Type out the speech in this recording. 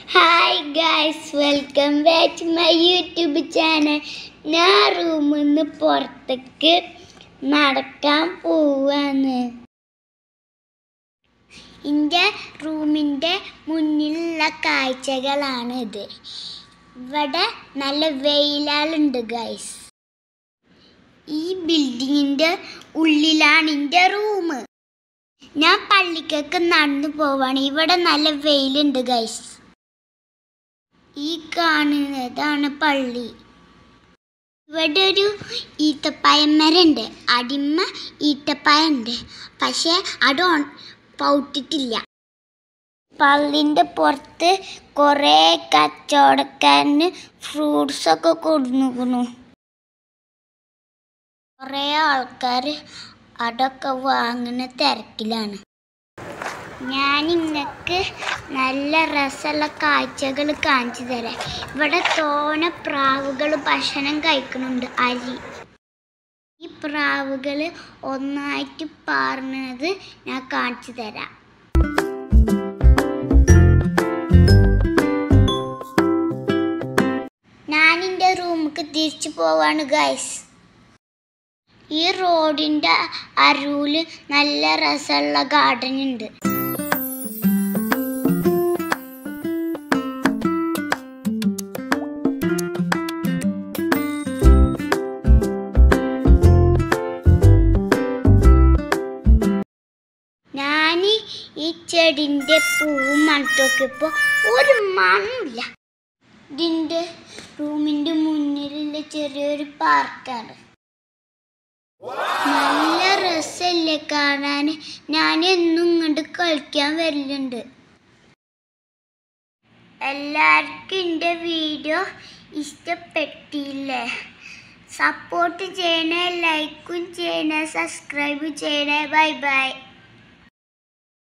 hi guys welcome back to my YouTube channel ഞാൻ റൂമിൽ നിന്ന് പുറത്തേക്ക് നടക്കാൻ പോവാണ് എൻ്റെ റൂമിൻ്റെ മുന്നിലുള്ള കാഴ്ചകളാണ് ഇത് ഇവിടെ നല്ല വെയിലാളുണ്ട് ഗൈസ് ഈ ബിൽഡിങ്ങിൻ്റെ ഉള്ളിലാണ് എൻ്റെ റൂം ഞാൻ പള്ളിക്കൊക്കെ നടന്നു പോവാണ് ഇവിടെ നല്ല വെയിലുണ്ട് ഗൈസ് ഈ കാണുന്നതാണ് പള്ളി ഇവിടെ ഒരു ഈത്തപ്പഴം മരമുണ്ട് അടിമ ഈത്തപ്പഴം ഉണ്ട് പക്ഷേ അത് ഉണ- പൗത്തിട്ടില്ല പള്ളിൻ്റെ പുറത്ത് കുറേ കച്ചവടക്കാരന് ഫ്രൂട്ട്സ് ഒക്കെ കൊടുക്കുന്നു കുറേ ആൾക്കാർ അതൊക്കെ വാങ്ങുന്ന തിരക്കിലാണ് ഞാൻ ഇങ്ങക്ക് നല്ല രസമുള്ള കാഴ്ചകൾ കാണിച്ചു തരാം ഇവിടെ തോന പ്രാവുകൾ ഭക്ഷണം കഴിക്കുന്നുണ്ട് അരി ഈ പ്രാവുകൾ ഒന്നായിട്ട് പാറുന്നത് ഞാൻ കാണിച്ചു തരാം ഞാൻ എൻ്റെ റൂമിക്ക് തിരിച്ചു പോവാണ് ഗൈസ് ഈ റോഡിന്റെ അരുവില് നല്ല രസമുള്ള ഗാർഡൻ ഉണ്ട് ഞാൻ ഈ ചെടിന്റെ പൂവും മണത്തോക്കിയപ്പോ ഒരു മണമില്ല ഇതിന്റെ റൂമിന്റെ മുന്നിലുള്ള ചെറിയൊരു പാർക്കാണ് നല്ല രസല്ലേ കാണാൻ ഞാൻ എന്നും ഇങ്ങോട്ട് കളിക്കാൻ വരലുണ്ട് എല്ലാവർക്കും എൻ്റെ വീഡിയോ ഇഷ്ടപ്പെട്ടില്ലേ സപ്പോർട്ട് ചെയ്യണേ ലൈക്കും ചെയ്യണേ സബ്സ്ക്രൈബ് ചെയ്യണേ ബൈ ബൈ